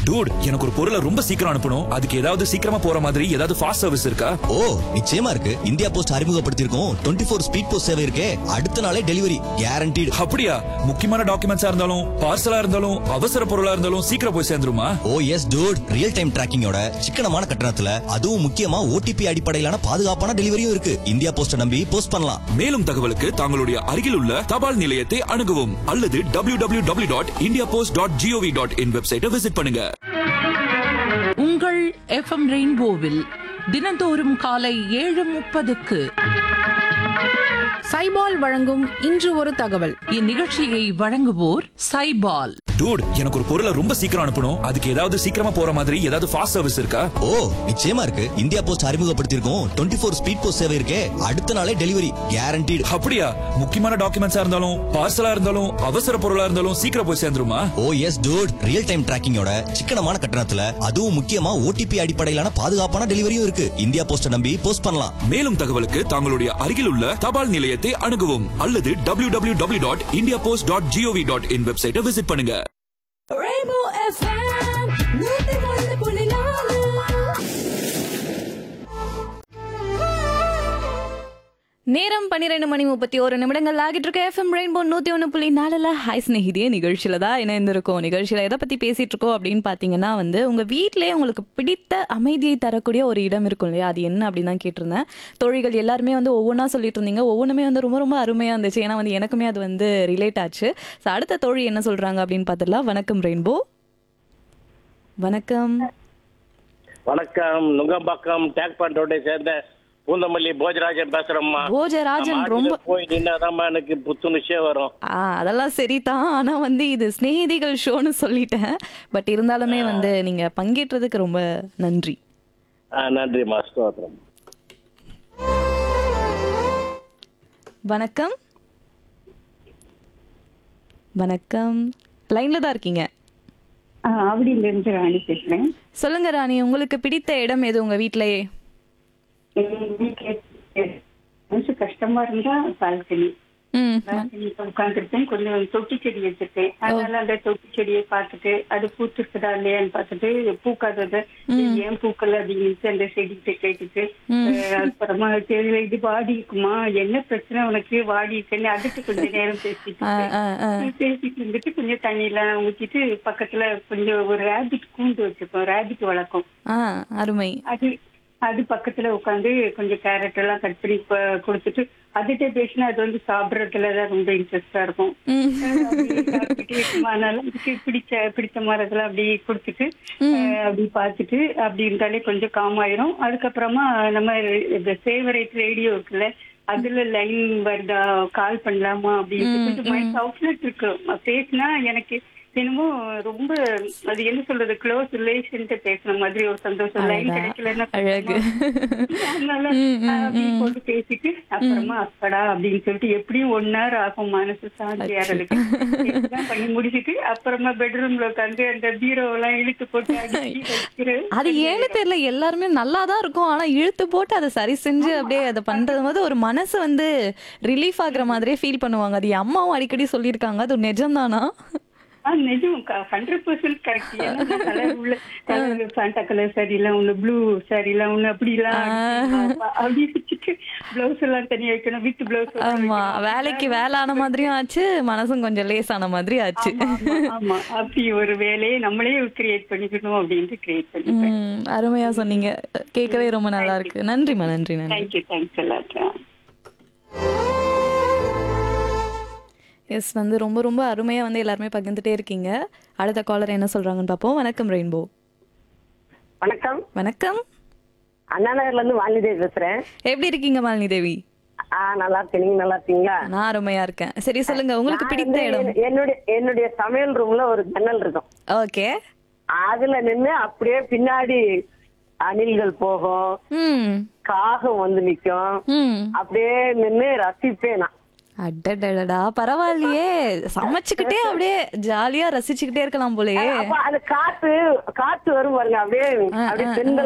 Dude எனக்கு ஒரு பொருளை ரொம்ப சீக்கிரம் அனுப்பணும் அதுக்கு ஏதாவது சீக்கிரமா போற மாதிரி ஏதாவது ஃபாஸ்ட் சர்வீஸ் இருக்கா ஓ நிச்சயமா இருக்கு இந்தியா போஸ்ட் அறிமுகப்படுத்தியிருக்கோம் டுவெண்ட்டி ஃபோர் ஸ்பீட் போஸ்ட் சேவை இருக்கே அடுத்த நாளே டெலிவரி கேரண்டீடு அப்படியா முக்கியமான டாக்குமெண்ட்ஸா இருந்தாலும் பார்சலா இருந்தாலும் அவசர பொருளா இருந்தாலும் சீக்கிரம் போய் சேர்ந்துருமா oh yes dude real time டிராக்கிங்கோட சிக்கனமான கட்டணத்துல அதுவும் முக்கியமா ஓடிபி அடிப்படையிலான பாதுகாப்பான டெலிவரியும் இருக்கு இந்தியா போஸ்ட நம்பி போஸ்ட் பண்ணலாம் மேலும் தகவலுக்கு தங்களுடைய அருகில் உள்ள தபால் நிலையத்தை அணுகவும் அல்லது W W W dot India post dot GOV dot in வெப்சைட்டை விசிட் பண்ணுங்க உங்கள் எஃப்எம் ரெயின்போவில் தினந்தோறும் காலை ஏழு முப்பதுக்கு சைபால் வழங்கும் இன்று ஒரு தகவல் இந்நிகழ்ச்சியை வழங்குவோர் சைபால் டூட் எனக்கு ஒரு பொருளை ரொம்ப சீக்கிரம் அனுப்பணும் அதுக்கு ஏதாவது சீக்கிரமா போற மாதிரி ஏதாவது ஃபாஸ்ட் சர்வீஸ் இருக்கா ஓ நிச்சயமா இருக்கு இந்தியா போஸ்ட் அறிமுகப்படுத்தியிருக்கோம் டுவெண்ட்டி ஃபோர் ஸ்பீட் போஸ்ட் சேவை இருக்கே அடுத்த நாளே டெலிவரி கேரண்டீடு அப்படியா முக்கியமான டாக்குமெண்ட்ஸா இருந்தாலும் பார்சலா இருந்தாலும் அவசர பொருளா இருந்தாலும் சீக்கிரம் போய் சேர்ந்துருமா oh yes dude real time டிராக்கிங்கோட சிக்கனமான கட்டணத்துல அதுவும் முக்கியமா ஓடிபி அடிப்படையிலான பாதுகாப்பான டெலிவரியும் இருக்கு இந்தியா போஸ்ட நம்பி போஸ்ட் பண்ணலாம் மேலும் தகவலுக்கு தங்களுடைய அருகில் உள்ள தபால் நிலையத்தை அணுகவும் அல்லது W W W dot India post dot GOV dot in வெப்சைட்டை விசிட் பண்ணுங்க Rainbow FM, நூத்தி ஒன்று புள்ளி நாலு. நேரம் பன்னிரெண்டு மணி முப்பத்தி ஒரு நிமிடங்கள் ஆகிட்டு இருக்க எஃப்எம் ரெயின்போ நூத்தி ஒன்று புள்ளி நாலுல ஹாய் ஸ்நேகிதியே நிகழ்ச்சியில தான் இணைந்திருக்கோம் நிகழ்ச்சியில எதை பத்தி பேசிட்டு இருக்கோம் அப்படின்னு பாத்தீங்கன்னா வந்து உங்க வீட்டிலேயே உங்களுக்கு பிடித்த அமைதியை தரக்கூடிய ஒரு இடம் இருக்கும் இல்லையா அது என்ன அப்படின்னு தான் கேட்டிருந்தேன் தோழிகள் எல்லாருமே வந்து ஒவ்வொன்றா சொல்லிட்டு இருந்தீங்க ஒவ்வொன்றுமே வந்து ரொம்ப ரொம்ப அருமையா இருந்துச்சு ஏன்னா வந்து எனக்குமே அது வந்து ரிலேட் ஆச்சு ஸோ அடுத்த தோழி என்ன சொல்றாங்க அப்படின்னு பார்த்துடலாம் வணக்கம் ரெயின்போ வணக்கம் வணக்கம் நுங்கம்பாக்கம் டேக் பாயிண்டோட சேர்ந்த பூந்தமல்லி போஜராஜன் பேசுறேம்மா போஜராஜன் நான் ரொம்ப மாடியில போய் நின்னாதாம்மா எனக்கு புத்துணர்ச்சியே வரும் ஆ அதெல்லாம் சரிதான் ஆனா வந்து இது சிநேகிதிகள் ஷோன்னு சொல்லிட்டேன் பட் இருந்தாலுமே வந்து நீங்க பங்கேற்றதுக்கு ரொம்ப நன்றி ஆ, நன்றிம்மா ஸ்தோத்திரம் வணக்கம் வணக்கம் லைன்ல தான் இருக்கீங்க ஆவடியில இருந்து ராணி பேசுறேன் சொல்லுங்க ராணி உங்களுக்கு பிடித்த இடம் எது உங்க வீட்லயே எங்க வீட்டுல மனசு கஷ்டமா இருந்தா பால்கனி ம் பால்கனில உட்காந்துருக்கேன் கொஞ்சம் தொட்டி செடி வச்சிருக்கேன் அதனால அந்த தொட்டி செடியை பார்த்துட்டு அது பூத்துருக்குதா இல்லையான்னு பார்த்துட்டு பூக்காதத ஏன் பூக்கல அப்படின்னு அந்த செடிகிட்ட கேட்டுட்டு அஹ், அப்புறமா தெரியல இது வாடி இருக்குமா என்ன பிரச்சனை உனக்கு வாடி இருக்குன்னு அதுக்கு கொஞ்ச நேரம் பேசிட்டு ஆ, ஆ, ஆ. பேசிட்டு இருந்துட்டு கொஞ்சம் தண்ணி எல்லாம் ஊத்திட்டு பக்கத்துல கொஞ்சம் ஒரு ரேபிட் கூண்டு வச்சிருக்கோம் ரேபிட் வளர்க்கும் ஆ அருமை அது அது பக்கத்துல உட்காந்து கொஞ்சம் கேரட் எல்லாம் கட் பண்ணி ப- கொடுத்துட்டு அதுகிட்ட பேசினா அது வந்து சாப்பிடறதுல தான் ரொம்ப இன்ட்ரெஸ்டா இருக்கும் ம். அஹ் அப்படியே சாப்பிட்டுட்டு இருக்குமா, அதனால அதுக்கு பிடிச்ச பிடிச்ச மாதிரிலாம் அப்படியே கொடுத்துட்டு அஹ் அப்படி பார்த்துட்டு அப்படி இருந்தாலே கொஞ்சம் காம் ஆயிரும் அதுக்கப்புறமா நம்ம இந்த ஃபேவரேட் ரேடியோ இருக்குல்ல அதுல லைன் வருதா கால் பண்ணலாமா அப்படின்னு கொஞ்சம் மைண்ட் அவுட்லெட் இருக்கு பேசினா எனக்கு என்னமோ ரொம்ப அது என்ன சொல்றது க்ளோஸ் ரிலேஷன் பேசுன மாதிரி ஒரு சந்தோஷம் லைன் அடடா, கிடைக்கலன்னா அழகு. அதனால ம், ம், அப்படி போட்டு பேசிட்டு அப்புறமா அப்படா அப்படின்னு சொல்லிட்டு எப்படியும் ஒன் ஹவர் ஆகும் மனசு சாந்தி ஆறதுக்கு இதெல்லாம் பண்ணி முடிச்சிட்டு அப்புறமா பெட்ரூம்ல உட்காந்து அந்த பீரோ எல்லாம் இழுத்து போட்டு அடிச்சு வைக்கிறது அது ஏன்னு தெரியல எல்லாருமே நல்லா தான் இருக்கும் ஆனா இழுத்து போட்டு அதை சரி செஞ்சு அப்படியே அதை பண்றது போது ஒரு மனசு வந்து ரிலீஃப் ஆகுற மாதிரியே ஃபீல் பண்ணுவாங்க அது என் அம்மாவும் அடிக்கடி சொல்லியிருக்காங்க அது நிஜம்தானா ஆ, நிஜம் ஹண்ட்ரட் பர்சன்ட் கரெக்ட் ஏன்னா நான் கலர் உள்ள கலர் சாண்டா கலர் சாரி எல்லாம் ஒண்ணு ப்ளூ சாரி எல்லாம் ஒண்ணு அப்படி எல்லாம் அடிச்சு, அப்படி வச்சுட்டு பிளவுஸ் எல்லாம் தனியா வைக்கணும் வித் பிளவுஸ் ஆமா வேலைக்கு வேலை ஆன மாதிரியும் ஆச்சு மனசும் கொஞ்சம் லேசான மாதிரி ஆச்சு ஆமா அப்படி ஒரு வேலையை நம்மளே கிரியேட் பண்ணிக்கணும் அப்படின்ட்டு கிரியேட் பண்ணிப்பேன் ம், அருமையா சொன்னீங்க கேட்கவே ரொம்ப நல்லா இருக்கு நன்றிம்மா நன்றி நன்றி தேங்க்யூ தேங்க்ஸ் எல்லாத்தையும் எஸ் வந்து ரொம்ப ரொம்ப அருமையா வந்து எல்லாருமே பகிர்ந்துட்டே இருக்கீங்க அடுத்த காலர் என்ன சொல்றாங்கன்னு பார்ப்போம் வணக்கம் ரெயின்போ வணக்கம் வணக்கம் அண்ணா நகர்ல இருந்து வாலிதேவி பேசுறேன் எப்படி இருக்கீங்க மாலினி தேவி ஆ நல்லா இருக்கேன் நீங்க நல்லா இருக்கீங்களா நான் அருமையா இருக்கேன் சரி சொல்லுங்க உங்களுக்கு நான் பிடித்த வந்து இடம் என்னுடைய என்னுடைய சமையல் ரூம்ல ஒரு ஜன்னல் இருக்கும் ஓகே அதுல நின்னு அப்படியே பின்னாடி அணில்கள் போகும் ம் காகம் வந்து நிக்கும் ம் அப்படியே நின்னு ரசிப்பேன் நான் அடடடடா பரவாயில்லையே சமைச்சுக்கிட்டே அப்படியே ஜாலியா ரசிச்சுக்கிட்டே இருக்கலாம் போலயே அப்ப அது காத்து காத்து வரும் பாருங்க அப்படியே ஆ, அப்படியே ஆ, தென்றல்